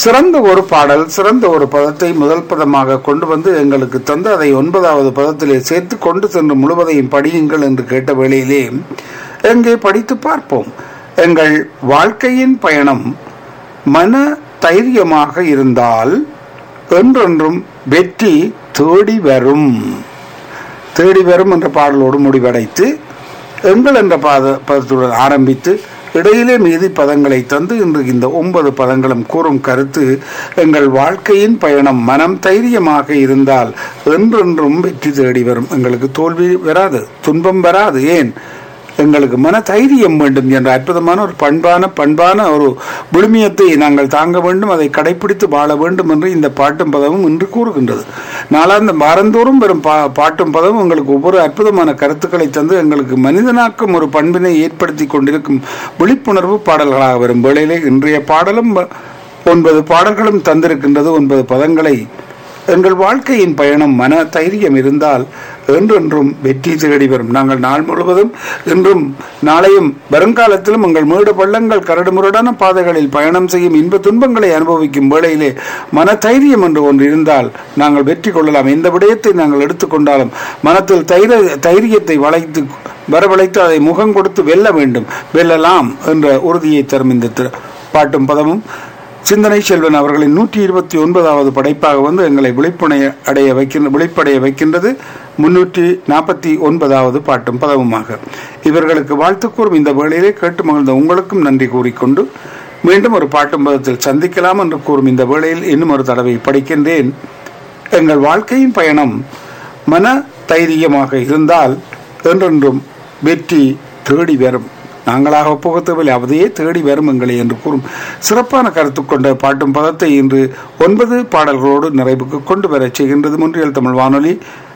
சிறந்த ஒரு பாடல் சிறந்த ஒரு பதத்தை முதல் பதமாக கொண்டு வந்து எங்களுக்கு தந்து அதை ஒன்பதாவது பதத்திலே சேர்த்து கொண்டு சென்று முழுவதையும் படியுங்கள் என்று கேட்ட வேளையிலே எங்கே படித்து பார்ப்போம் எங்கள் வாழ்க்கையின் பயணம் மன தைரியமாக இருந்தால் என்றென்றும் வெற்றி தேடி வரும் தேடி வரும் என்ற பாடலோடு முடிவடைத்து எங்கள் என்ற பாத பதத்துடன் ஆரம்பித்து இடையிலே மீதி பதங்களை தந்து இன்று இந்த ஒன்பது பதங்களும் கூறும் கருத்து எங்கள் வாழ்க்கையின் பயணம் மனம் தைரியமாக இருந்தால் என்றென்றும் வெற்றி தேடி வரும் எங்களுக்கு தோல்வி வராது துன்பம் வராது ஏன் எங்களுக்கு மன தைரியம் வேண்டும் என்ற அற்புதமான ஒரு பண்பான பண்பான ஒரு விழுமியத்தை நாங்கள் தாங்க வேண்டும் அதை கடைபிடித்து வாழ வேண்டும் என்று இந்த பாட்டும் பதமும் இன்று கூறுகின்றது நாளாந்த வாரந்தோறும் வரும் பா பாட்டும் பதமும் எங்களுக்கு ஒவ்வொரு அற்புதமான கருத்துக்களை தந்து எங்களுக்கு மனிதனாக்கும் ஒரு பண்பினை ஏற்படுத்தி கொண்டிருக்கும் விழிப்புணர்வு பாடல்களாக வரும் வேளையிலே இன்றைய பாடலும் ஒன்பது பாடல்களும் தந்திருக்கின்றது ஒன்பது பதங்களை எங்கள் வாழ்க்கையின் பயணம் மன தைரியம் இருந்தால் என்றென்றும் வெற்றி தேடி வரும் நாங்கள் நாள் முழுவதும் இன்றும் நாளையும் வருங்காலத்திலும் எங்கள் மேடு பள்ளங்கள் கரடுமுரடான பாதைகளில் பயணம் செய்யும் இன்ப துன்பங்களை அனுபவிக்கும் வேளையிலே மன தைரியம் என்று ஒன்று இருந்தால் நாங்கள் வெற்றி கொள்ளலாம் எந்த விடயத்தை நாங்கள் எடுத்துக்கொண்டாலும் மனத்தில் தைர தைரியத்தை வளைத்து வரவழைத்து அதை முகம் கொடுத்து வெல்ல வேண்டும் வெல்லலாம் என்ற உறுதியை தரும் இந்த திரு- பாட்டும் பதமும் சிந்தனை செல்வன் அவர்களின் நூற்றி இருபத்தி ஒன்பதாவது படைப்பாக வந்து எங்களை விழிப்புணை அடைய வைக்கின்ற விழிப்படைய வைக்கின்றது முன்னூற்றி நாற்பத்தி ஒன்பதாவது பாட்டும் பதவுமாக இவர்களுக்கு வாழ்த்து கூறும் இந்த வேளையிலே கேட்டு மகிழ்ந்த உங்களுக்கும் நன்றி கூறிக்கொண்டு மீண்டும் ஒரு பாட்டும் பதத்தில் சந்திக்கலாம் என்று கூறும் இந்த வேளையில் இன்னும் ஒரு தடவை படிக்கின்றேன் எங்கள் வாழ்க்கையின் பயணம் மன தைரியமாக இருந்தால் என்றென்றும் வெற்றி தேடி வரும் நாங்களாக புகத்தவில்லை அதையே தேடி வரும் எங்களை என்று கூறும் சிறப்பான கருத்து கொண்ட பாட்டும் பதத்தை இன்று ஒன்பது பாடல்களோடு நிறைவுக்கு கொண்டு வரச் செய்கின்றது முன்றியல் தமிழ் வானொலி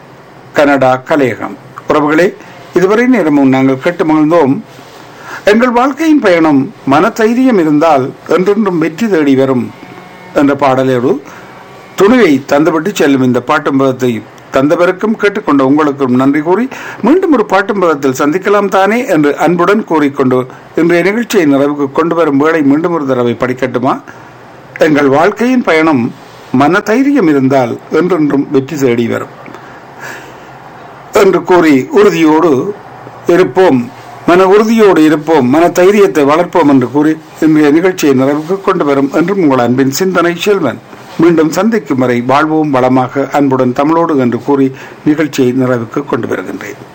கனடா கலையகம் உறவுகளே இதுவரை நேரமும் நாங்கள் கேட்டு மகிழ்ந்தோம் எங்கள் வாழ்க்கையின் பயணம் மன தைரியம் இருந்தால் என்றென்றும் வெற்றி தேடி வரும் என்ற பாடலோடு துணிவை தந்துவிட்டு செல்லும் இந்த பாட்டும் பதத்தை தந்தவருக்கும் கேட்டுக்கொண்ட உங்களுக்கும் நன்றி கூறி மீண்டும் ஒரு பாட்டும் பதத்தில் சந்திக்கலாம் தானே என்று அன்புடன் கூறிக்கொண்டு இன்றைய நிகழ்ச்சியை நிறைவுக்கு கொண்டு வரும் வேளை மீண்டும் ஒரு தடவை படிக்கட்டுமா எங்கள் வாழ்க்கையின் பயணம் மன தைரியம் இருந்தால் என்றென்றும் வெற்றி தேடி வரும் என்று கூறி உறுதியோடு இருப்போம் மன உறுதியோடு இருப்போம் மன தைரியத்தை வளர்ப்போம் என்று கூறி இன்றைய நிகழ்ச்சியை நிறைவுக்கு கொண்டு வரும் என்றும் உங்கள் அன்பின் சிந்தனை செல்வன் மீண்டும் சந்திக்கும் வரை வாழ்வோம் வளமாக அன்புடன் தமிழோடு என்று கூறி நிகழ்ச்சியை நிறைவுக்கு கொண்டு வருகின்றேன்